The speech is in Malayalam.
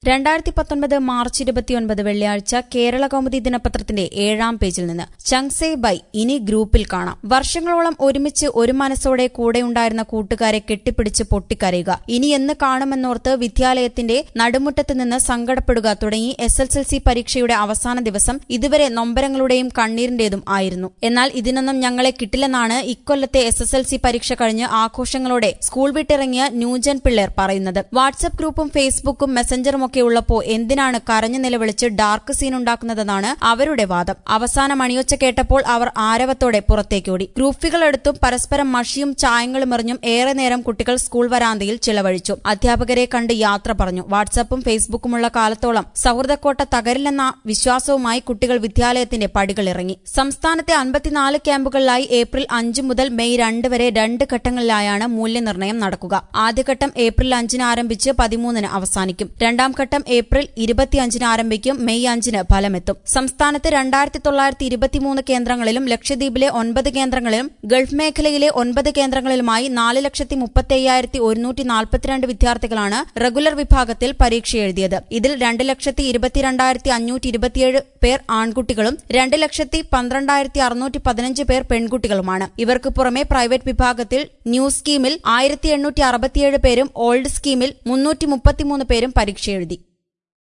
രണ്ടായിരത്തി പത്തൊൻപത് മാർച്ച് ഇരുപത്തിയൊൻപത് വെള്ളിയാഴ്ച കേരള കൗമുദി ദിനപത്രത്തിന്റെ ഏഴാം പേജിൽ നിന്ന് ചങ്സേ ബൈ ഇനി ഗ്രൂപ്പിൽ കാണാം വർഷങ്ങളോളം ഒരുമിച്ച് ഒരു മനസ്സോടെ കൂടെയുണ്ടായിരുന്ന കൂട്ടുകാരെ കെട്ടിപ്പിടിച്ച് പൊട്ടിക്കരയുക ഇനി എന്ന് കാണുമെന്നോർത്ത് വിദ്യാലയത്തിന്റെ നടുമുറ്റത്ത് നിന്ന് സങ്കടപ്പെടുക തുടങ്ങി എസ് എസ് എൽ സി പരീക്ഷയുടെ അവസാന ദിവസം ഇതുവരെ നൊമ്പരങ്ങളുടെയും കണ്ണീരിന്റേതും ആയിരുന്നു എന്നാൽ ഇതിനൊന്നും ഞങ്ങളെ കിട്ടില്ലെന്നാണ് ഇക്കൊല്ലത്തെ എസ് എസ് എൽ സി പരീക്ഷ കഴിഞ്ഞ് ആഘോഷങ്ങളോടെ സ്കൂൾ വിട്ടിറങ്ങിയ ന്യൂജൻ പിള്ളേർ പറയുന്നത് വാട്സ്ആപ്പ് ഗ്രൂപ്പും ഫേസ്ബുക്കും മെസഞ്ചറും ഒക്കെ ഉള്ളപ്പോ എന്തിനാണ് കരഞ്ഞു നിലവിളിച്ച് ഡാർക്ക് സീൻ ഉണ്ടാക്കുന്നതെന്നാണ് അവരുടെ വാദം അവസാന മണിയൊച്ച കേട്ടപ്പോൾ അവർ ആരവത്തോടെ പുറത്തേക്കോടി ഗ്രൂപ്പുകളെടുത്തും പരസ്പരം മഷിയും ചായങ്ങളും എറിഞ്ഞും ഏറെ നേരം കുട്ടികൾ സ്കൂൾ വരാന്തയിൽ ചിലവഴിച്ചു അധ്യാപകരെ കണ്ട് യാത്ര പറഞ്ഞു വാട്സാപ്പും ഫേസ്ബുക്കുമുള്ള കാലത്തോളം സൗഹൃദക്കോട്ട തകരില്ലെന്ന വിശ്വാസവുമായി കുട്ടികൾ വിദ്യാലയത്തിന്റെ പടികളിറങ്ങി സംസ്ഥാനത്തെ അൻപത്തിനാല് ക്യാമ്പുകളിലായി ഏപ്രിൽ അഞ്ച് മുതൽ മെയ് രണ്ട് വരെ രണ്ട് ഘട്ടങ്ങളിലായാണ് മൂല്യനിർണ്ണയം നടക്കുക ആദ്യഘട്ടം ഏപ്രിൽ അഞ്ചിന് ആരംഭിച്ച് പതിമൂന്നിന് അവസാനിക്കും രണ്ടാം ഘട്ടം ഏപ്രിൽ ഇരുപത്തിയഞ്ചിന് ആരംഭിക്കും മെയ് അഞ്ചിന് ഫലമെത്തും സംസ്ഥാനത്ത് രണ്ടായിരത്തി തൊള്ളായിരത്തി ഇരുപത്തിമൂന്ന് കേന്ദ്രങ്ങളിലും ലക്ഷദ്വീപിലെ ഒൻപത് കേന്ദ്രങ്ങളിലും ഗൾഫ് മേഖലയിലെ ഒൻപത് കേന്ദ്രങ്ങളിലുമായി നാല് ലക്ഷത്തി മുപ്പത്തി അയ്യായിരത്തി ഒരുന്നൂറ്റി നാൽപ്പത്തിരണ്ട് വിദ്യാർത്ഥികളാണ് റെഗുലർ വിഭാഗത്തിൽ പരീക്ഷ എഴുതിയത് ഇതിൽ രണ്ട് ലക്ഷത്തി ഇരുപത്തിരണ്ടായിരത്തി അഞ്ഞൂറ്റി ഇരുപത്തിയേഴ് പേർ ആൺകുട്ടികളും രണ്ട് ലക്ഷത്തി പന്ത്രണ്ടായിരത്തി അറുന്നൂറ്റി പതിനഞ്ച് പേർ പെൺകുട്ടികളുമാണ് ഇവർക്ക് പുറമെ പ്രൈവറ്റ് വിഭാഗത്തിൽ ന്യൂ സ്കീമിൽ ആയിരത്തി എണ്ണൂറ്റി അറുപത്തിയേഴ് പേരും ഓൾഡ് സ്കീമിൽ മുന്നൂറ്റി മുപ്പത്തിമൂന്ന് പേരും പരീക്ഷ എഴുതി